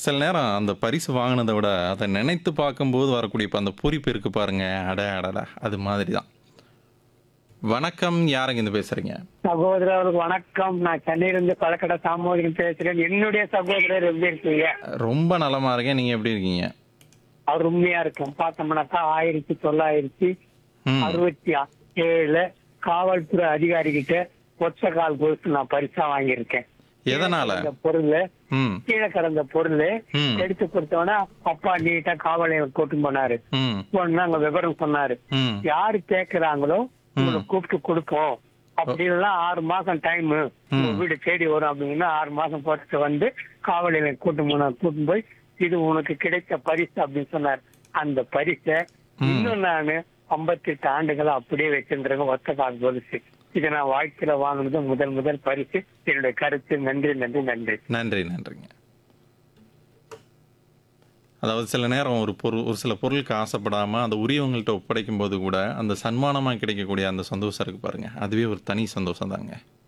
சில நேரம் அந்த பரிசு வாங்கினதை விட அதை நினைத்து பார்க்கும்போது வரக்கூடிய இப்போ அந்த பூரிப்பு இருக்கு பாருங்க அட அடட அது மாதிரி தான் வணக்கம் யாருங்க இந்த பேசுறீங்க சகோதரர்களுக்கு வணக்கம் நான் சென்னையிலிருந்து பழக்கடை சாமோதிரம் பேசுறேன் என்னுடைய சகோதரர் எப்படி இருக்கீங்க ரொம்ப நலமா இருக்கேன் நீங்க எப்படி இருக்கீங்க அவர் உண்மையா இருக்கும் பார்த்தோம்னாக்கா ஆயிரத்தி தொள்ளாயிரத்தி ம் அறுபத்தி ஏழுல காவல்துறை அதிகாரி கிட்ட ஒற்ற கால் கொடுத்து நான் பரிசா வாங்கியிருக்கேன் எதனால இந்த பொருள் ம் கீழே கிடந்த பொருள் ம். எடுத்து கொடுத்தோன்னா அப்பா நீட்டா காவலை கூட்டு போனாரு ம் போனா அங்க விவரம் சொன்னாரு ம் யாரு கேக்குறாங்களோ உங்களை கூப்பிட்டு கொடுப்போம் அப்படின்லாம் ஆறு மாசம் டைம் உங்க வீடு தேடி வரும் அப்படின்னா ஆறு மாசம் பொறுத்து வந்து காவலில கூட்டு போன கூட்டு போய் இது உனக்கு கிடைத்த பரிசு அப்படின்னு சொன்னார் அந்த பரிசை இன்னும் நானு ஐம்பத்தி எட்டு ஆண்டுகளா அப்படியே வச்சிருந்திருக்கேன் ஒத்த கால் பரிசு இதை நான் வாழ்க்கையில வாங்கினது முதல் முதல் பரிசு என்னுடைய கருத்து நன்றி நன்றி நன்றி நன்றி நன்றிங்க அதாவது சில நேரம் ஒரு பொருள் ஒரு சில பொருளுக்கு ஆசைப்படாமல் அந்த உரியவங்கள்ட்ட ஒப்படைக்கும் போது கூட அந்த சன்மானமாக கிடைக்கக்கூடிய அந்த சந்தோஷம் இருக்கு பாருங்க அதுவே ஒரு தனி சந்தோஷம் தாங்க